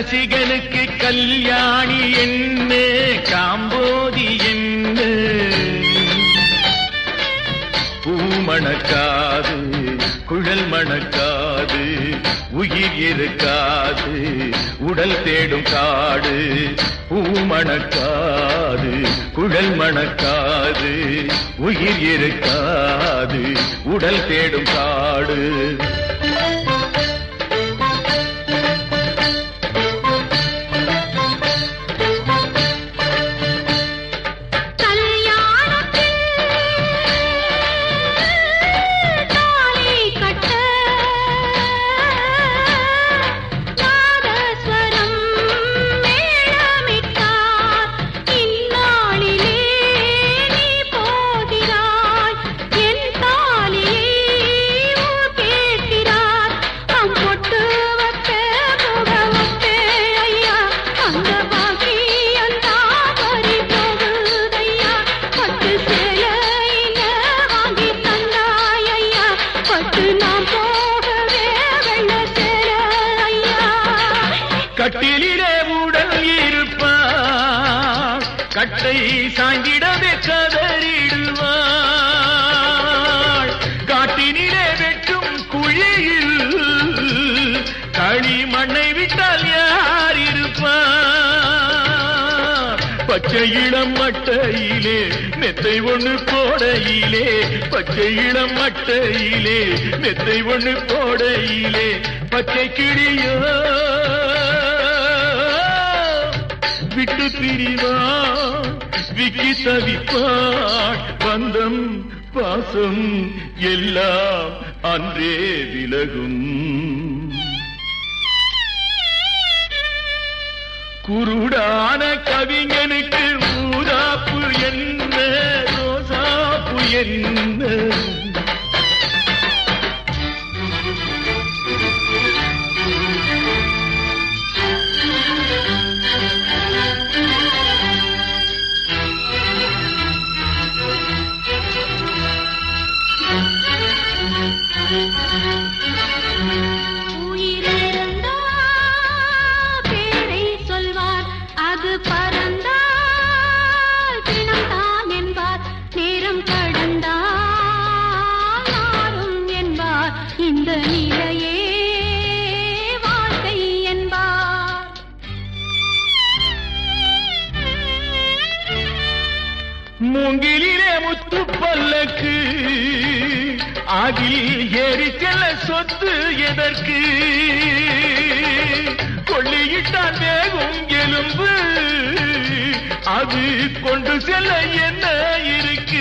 ரசிகனுக்கு கல்யாணி என்ன காம்போதி என்ன பூ மணக்காது குழல் மணக்காது உயிர் இருக்காது உடல் தேடும் காடு பூ மணக்காது குழல் மணக்காது உயிர் இருக்காது உடல் தேடும் காடு கல்யாணத்தில் தாலி கட்ட நாதஸ்வரம் மேளமிட்டார் இந்நாளிலே நீ போகிறாய் என் தாலியை ஊர் கேட்கிறார் அம்பொட்டு வச்ச முகவத்தே ஐயா அந்த பாக்கியம் தான் பறி போகுதையா பட்டு சேலையில வாங்கி தந்தாய் ஐயா பட்டு நாம் போகவே வெள்ள சேல ஐயா கட்டிலே உடல் இருப்பான் கட்டை சாய்ந்திடவே கதறிடுவாள் காட்டினிலே வெட்டும் குழியில் களி மண்ணை விட்டால் யார் இருப்பார் பச்சை இளம் மட்டையிலே மெத்தை ஒண்ணு போடையிலே பச்சை இளம் மட்டையிலே மெத்தை ஒண்ணு போடையிலே பச்சை கிளியோ விட்டு பிரிவான் விக்கி தவிப்பான் பந்தம் பாசம் எல்லாம் அன்றே விலகும் குருடான கவிஞனுக்கு ஊதாப்பு என்ன ரோசாப்பு என்ன உயிரிழந்தா பேரை சொல்வார் அது பறந்தால் தினம்தான் என்பார் நேரம் கடந்தால் நாரும் என்பார் இந்த நிலையே வாழ்க்கை என்பார் மூங்கிலே முத்து பல்லக்கு ஆகில் ஏறி செல்ல சொத்து எதற்கு கொள்ளியிட்டான் வேகும் எலும்பு அது கொண்டு செல்ல என்ன இருக்கு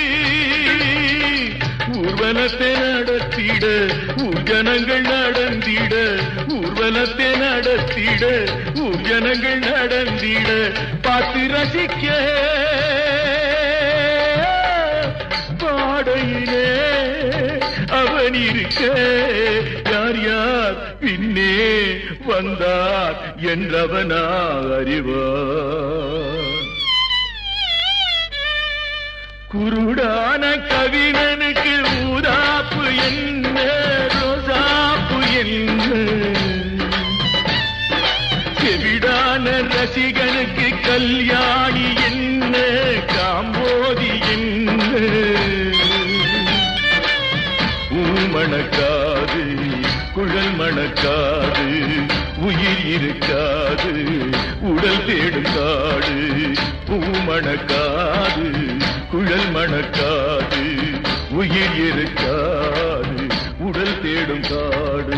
ஊர்வலத்தை நடத்திட ஊர்ஜனங்கள் நடந்திட ஊர்வலத்தை நடத்திட ஊர்ஜனங்கள் நடந்திட பார்த்து ரசிக்க பாடையிலே அவன் இருக்க யார் யார் பின்னே வந்தார் என்றவனா அறிவார் குருடான கவிஞனுக்கு ஊதாப்பு என்ன ரோசாப்பு என்ன செவிடான ரசிகனுக்கு கல்யாணி என்ன காம்போதி என்ன ஊ மணக்காது குழல் மணக்காது உயிர் இருக்காது உடல் தேடும் காடு பூ மணக்காது குழல் மணக்காது உயிர் இருக்காது உடல் தேடும் காடு